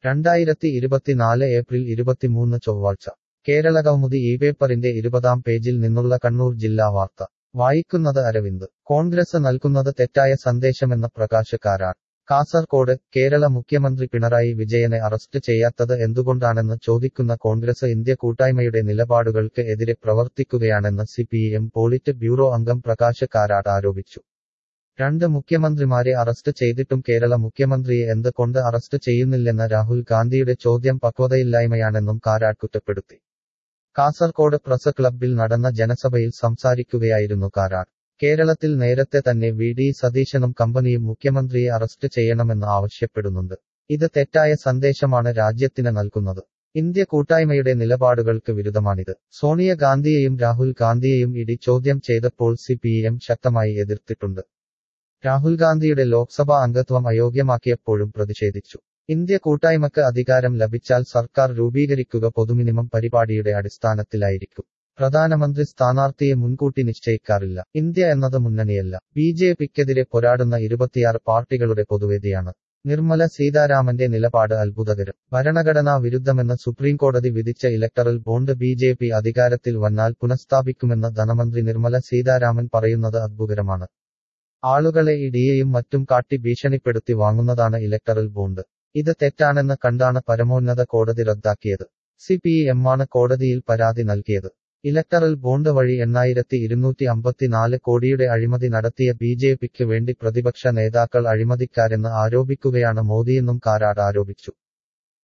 രണ്ടായിരത്തി ഇരുപത്തിനാല് ഏപ്രിൽ ഇരുപത്തിമൂന്ന് ചൊവ്വാഴ്ച കേരള കൗമുദി ഈ പേപ്പറിന്റെ ഇരുപതാം പേജിൽ നിന്നുള്ള കണ്ണൂർ ജില്ലാ വാർത്ത വായിക്കുന്നത് അരവിന്ദ് കോൺഗ്രസ് നൽകുന്നത് തെറ്റായ സന്ദേശമെന്ന പ്രകാശ് കാരാട്ട് കാസർകോട് കേരള മുഖ്യമന്ത്രി പിണറായി വിജയനെ അറസ്റ്റ് ചെയ്യാത്തത് എന്തുകൊണ്ടാണെന്ന് ചോദിക്കുന്ന കോൺഗ്രസ് ഇന്ത്യ കൂട്ടായ്മയുടെ നിലപാടുകൾക്ക് എതിരെ പ്രവർത്തിക്കുകയാണെന്ന് സിപിഎം പോളിറ്റ് ബ്യൂറോ അംഗം പ്രകാശ് കാരാട്ട് ആരോപിച്ചു രണ്ട് മുഖ്യമന്ത്രിമാരെ അറസ്റ്റ് ചെയ്തിട്ടും കേരള മുഖ്യമന്ത്രിയെ എന്ത് കൊണ്ട് അറസ്റ്റ് ചെയ്യുന്നില്ലെന്ന രാഹുൽ ഗാന്ധിയുടെ ചോദ്യം പക്വതയില്ലായ്മയാണെന്നും കാരാട്ട് കുറ്റപ്പെടുത്തി കാസർകോട് പ്രസ് ക്ലബ്ബിൽ നടന്ന ജനസഭയിൽ സംസാരിക്കുകയായിരുന്നു കാരാട്ട് കേരളത്തിൽ നേരത്തെ തന്നെ വി ഡി സതീശനും കമ്പനിയും മുഖ്യമന്ത്രിയെ അറസ്റ്റ് ചെയ്യണമെന്ന് ആവശ്യപ്പെടുന്നുണ്ട് ഇത് തെറ്റായ സന്ദേശമാണ് രാജ്യത്തിന് നൽകുന്നത് ഇന്ത്യ കൂട്ടായ്മയുടെ നിലപാടുകൾക്ക് വിരുദ്ധമാണിത് സോണിയാഗാന്ധിയെയും രാഹുൽ ഗാന്ധിയെയും ഇടി ചോദ്യം ചെയ്തപ്പോൾ സി പി എം ശക്തമായി എതിർത്തിട്ടുണ്ട് രാഹുൽ ഗാന്ധിയുടെ ലോക്സഭാ അംഗത്വം അയോഗ്യമാക്കിയപ്പോഴും പ്രതിഷേധിച്ചു ഇന്ത്യ കൂട്ടായ്മക്ക് അധികാരം ലഭിച്ചാൽ സർക്കാർ രൂപീകരിക്കുക പൊതുമിനിമം പരിപാടിയുടെ അടിസ്ഥാനത്തിലായിരിക്കും പ്രധാനമന്ത്രി സ്ഥാനാർത്ഥിയെ മുൻകൂട്ടി നിശ്ചയിക്കാറില്ല ഇന്ത്യ എന്നത് മുന്നണിയല്ല ബി ജെ പിക്കെതിരെ പോരാടുന്ന ഇരുപത്തിയാറ് പാർട്ടികളുടെ പൊതുവേദിയാണ് നിർമ്മല സീതാരാമന്റെ നിലപാട് അത്ഭുതകരം ഭരണഘടനാ വിരുദ്ധമെന്ന് സുപ്രീംകോടതി വിധിച്ച electoral bond B J P അധികാരത്തിൽ വന്നാൽ പുനഃസ്ഥാപിക്കുമെന്ന് ധനമന്ത്രി നിർമ്മല സീതാരാമൻ പറയുന്നത് അത്ഭുതകരമാണ് ആളുകളെ ഇടിയെയും മറ്റും കാട്ടി ഭീഷണിപ്പെടുത്തി വാങ്ങുന്നതാണ് ഇലക്ടറൽ ബോണ്ട് ഇത് തെറ്റാണെന്ന് കണ്ടാണ് പരമോന്നത കോടതി റദ്ദാക്കിയത് സി പി എമ്മാണ് കോടതിയിൽ പരാതി നൽകിയത് ഇലക്ടറൽ ബോണ്ട് വഴി എണ്ണായിരത്തി ഇരുന്നൂറ്റി അമ്പത്തിനാല് കോടിയുടെ അഴിമതി നടത്തിയ ബി ജെ പിക്ക് വേണ്ടി പ്രതിപക്ഷ നേതാക്കൾ അഴിമതിക്കാരെന്ന് ആരോപിക്കുകയാണ് മോദിയെന്നും കാരാട് ആരോപിച്ചു